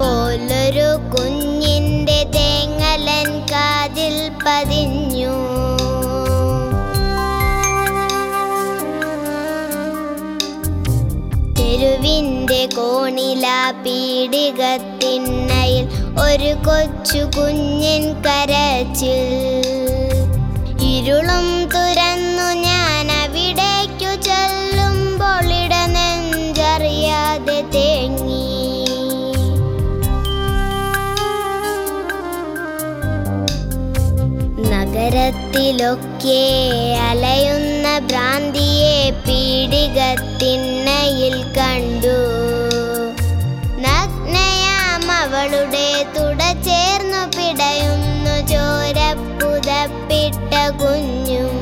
പോലൊരു കുഞ്ഞിന്റെ തേങ്ങലൻ കാതിൽ പതിഞ്ഞു തെരുവിന്റെ കോണില പീഡികത്തിണ്ണയിൽ ഒരു കൊച്ചു കുഞ്ഞിൻ കരച്ചിൽ ഇരുളും തുറന്നു ഞാൻ അവിടേക്കു ചെല്ലുമ്പോൾ ഇടനെഞ്ചറിയാതെ തേങ്ങി നഗരത്തിലൊക്കെ അലയുന്ന ഭ്രാന്തിയെ പീഡികത്തിണ്ണയിൽ കണ്ടു നഗ്നയാം അവളുടെ തുട ചേർന്നു പിടയുന്നു ചോരപ്പുതപ്പിട്ട കുഞ്ഞും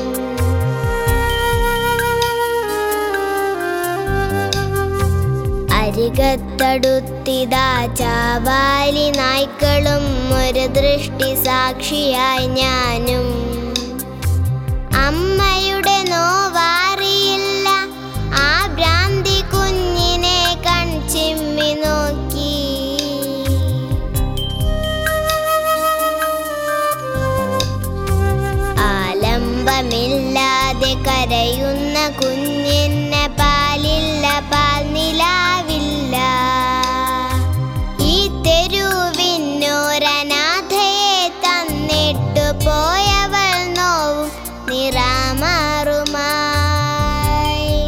അരികത്തടുത്തിതാ ചാവാലി നായ്ക്കളും ഒരു ദൃഷ്ടി സാക്ഷിയായി ഞാനും അമ്മയുടെ നോവാറിയില്ല ആ ഭ്രാന്തി കുഞ്ഞിനെ കൺചിമ്മി നോക്കി ആലംബമില്ലാതെ കരയുന്ന കുഞ്ഞിന് പാലില്ല പാൽ നിലാവില്ല ഈ തെരുവിനോരനാഥയെ തന്നിട്ടു പോയവൾ നോവും നിറാമാറുമായി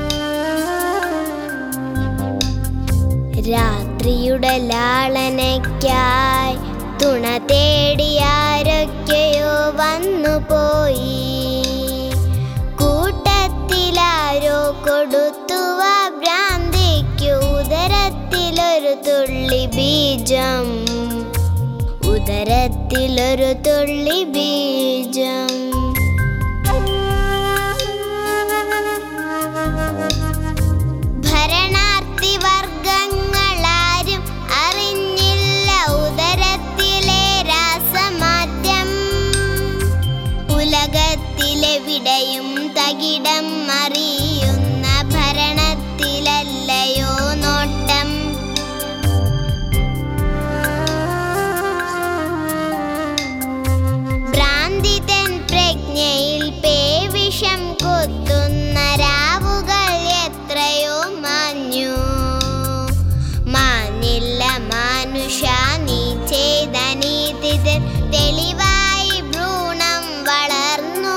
രാത്രിയുടെ ലാളനയ്ക്കായി തുണ തേടി ആരൊക്കെയോ വന്നുപോയി കൂട്ടത്തിലാരോ കൊടുത്തുവ ഭ്രാന്തിക്കു ഉദരത്തിലൊരു തുള്ളി ബീജം ഉദരത്തിലൊരു തുള്ളി ബീജം ഭരണാർത്ഥി വർഗങ്ങളാരും അറിഞ്ഞില്ല ഉദരത്തിലെ രാസമാറ്റം ഉലകത്തിലെവിടെയും തകിടം അറിയുന്ന ഭരണത്തിലല്ലയോ നോട്ടം ഭ്രാന്തിതൻ പ്രജ്ഞയിൽ പേവിഷം കൊത്തുന്ന രാവുകൾ എത്രയോ മാഞ്ഞു മാഞ്ഞില്ല മാനുഷ നീ ചെയ്ത നീതിതൻ തെളിവായി ഭ്രൂണം വളർന്നു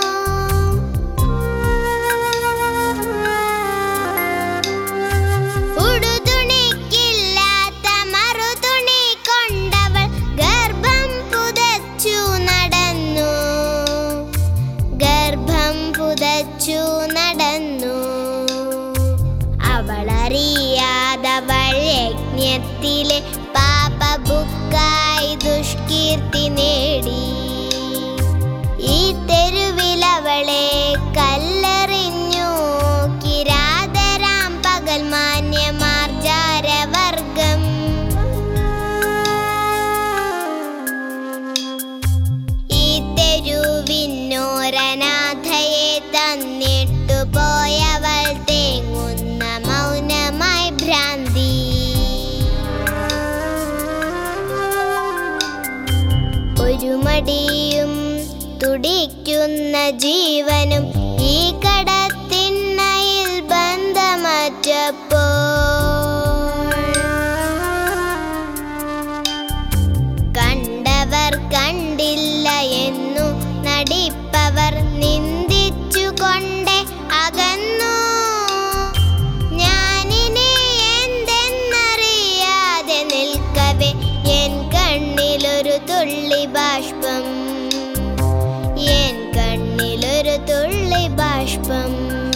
ഉടുതുണിക്കില്ലാത്ത മറുതുണി കൊണ്ടവൾ ഗർഭം പുതച്ചു നടന്നു ഗർഭം പുതച്ചു നടന്നു അവളറിയാതവൾ യജ്ഞത്തിലെ പാപബുക്കായി ദുഷ്കീർത്തി നേടി ഈ തെരുവിലവളെ കല്ലെറിഞ്ഞു കിരാതരാം പകൽ മാന്യമാർജാരവർഗം ഈ തെരുവിനോരനാഥയെ തന്നിട്ടു പോയവൾ തേങ്ങുന്ന മൗനമായി ഭ്രാന്തി ഒരു മടിയും തുടിക്കുന്ന ജീവനും ഈ കടത്തിണ്ണയിൽ ബന്ധമറ്റപ്പോൾ കണ്ടവർ കണ്ടില്ല എന്നു നടിപ്പവർ നിന്ദിച്ചു കൊണ്ടേ അകന്നു ഞാനിനി എന്തെന്നറിയാതെ നിൽക്കവേ എൻ കണ്ണിലൊരു തുള്ളി ബാഷ്പം എൻ കണ്ണിലൊരു തുള്ളി ബാഷ്പം